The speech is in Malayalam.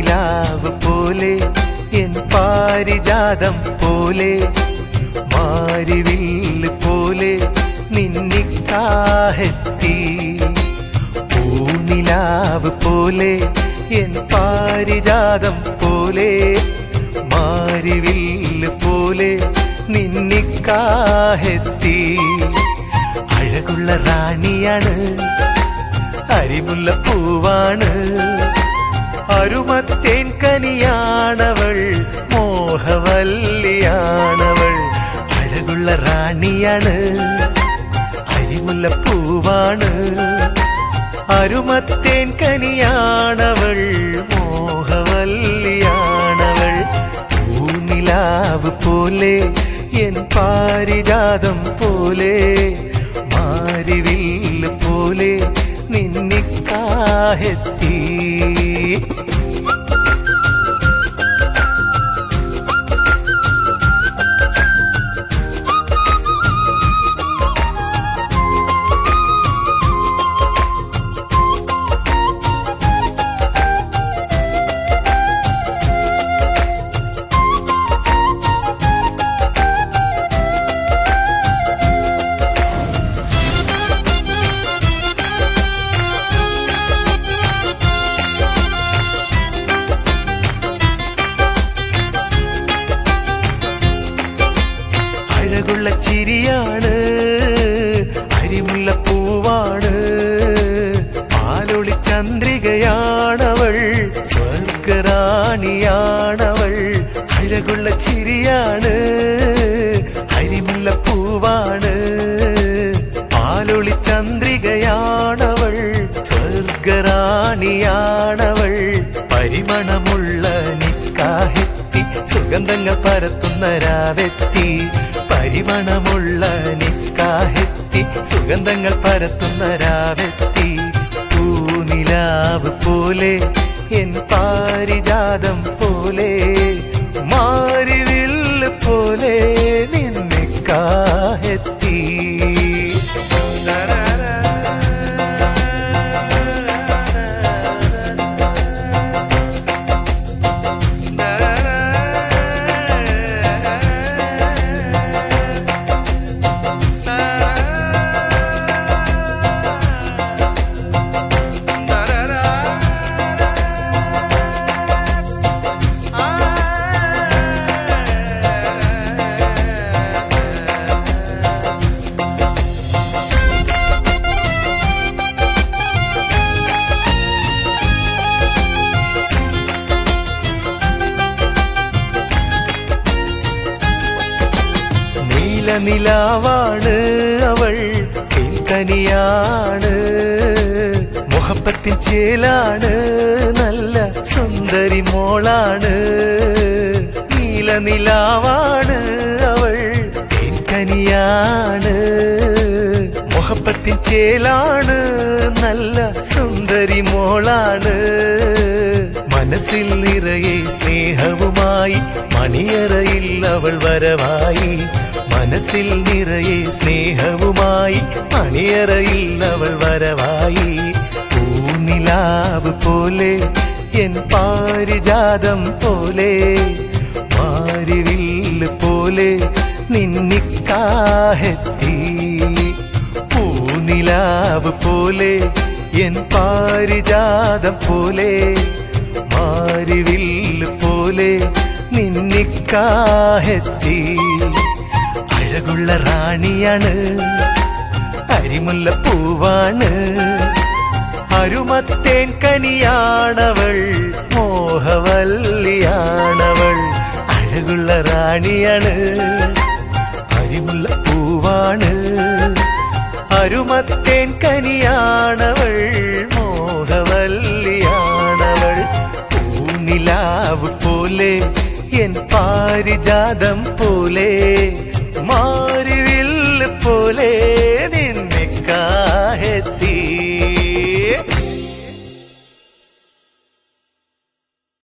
പൂനിലാവ് പോലെ എൻ പാരിജാതം പോലെ മാരിവില്ല് പോലെ നിന്നിക്കാഹെത്തി പൂനിലാവ് പോലെ എൻ പാരിജാതം പോലെ മാരിവില്ല് പോലെ നിന്നിക്കാഹെത്തി അഴകുള്ള റാണിയാണ് അരിമുല്ല പൂവാണ് അരുമത്തേൻ കനിയാണവൾ മോഹവല്ലിയാണവൾ അഴകുള്ള റാണിയാണ് അരിമുല്ല പൂവാണ് അരുമത്തേൻ കനിയാണവൾ മോഹവല്ലിയാണവൾ പൂനിലാവ് പോലെ എൻ പാരിജാതം പോലെ മാരിവില്ല് പോലെ നിന്നിക്കാഹെത്തി അഴകുള്ള ചിരിയാണ് അരിമുല്ല പൂവാണ് പാലൊളി ചന്ദ്രികയാണവൾ സ്വർഗറാണിയാണവൾ അഴകുള്ള ചിരിയാണ് അരിമുല്ല പൂവാണ് പാലൊളി ചന്ദ്രികയാണവൾ സ്വർഗറാണിയാണവൾ പരിമണമുള്ള നിക്കാഹെത്തി സുഗന്ധങ്ങൾ പരത്തുന്ന രാവെത്തി പരിമണമുള്ള നിക്കാഹെത്തി സുഗന്ധങ്ങൾ പരത്തുന്ന രാവെത്തി പൂനിലാവ് പോലെ എൻ പാരിജാതം പോലെ മാരിവില്ല് പോലെ നിന്നിക്കാഹെത്തി നീല നിലാവാണ് അവൾ കനിയാണ് മുഹപ്പത്തിൻ ചേലാണ് നല്ല സുന്ദരി മോളാണ് നീല നിലാവാണ് അവൾ കനിയാണ് മുഹപ്പത്തിൻ ചേലാണ് നല്ല സുന്ദരി മോളാണ് മനസ്സിൽ നിറയെ സ്നേഹവുമായി മണിയറയിൽ അവൾ വരവായി മനസ്സിൽ നിറയെ സ്നേഹവുമായി മണിയറയിൽ അവൾ വരവായി പൂനിലാവ് പോലെ എൻ പാരിജാതം പോലെ മാരിവില്ല് പോലെ നിന്നിക്കാഹെത്തി പൂനിലാവ് പോലെ എൻ പാരിജാതം പോലെ മാരിവില്ല് പോലെ നിന്നിക്കാഹെത്തി അഴകുള്ള റാണിയാണ് അരിമുല്ല പൂവാണ് അരുമത്തേൻ കനിയാണവൾ മോഹവല്ലിയാണവൾ അഴകുള്ള റാണിയാണ് അരിമുല്ല പൂവാണ് അരുമത്തേൻ കനിയാണവൾ മോഹവല്ലിയാണവൾ പൂനിലാവ് പോലെ എൻ പാരിജാതം പോലെ മാറിവിൽ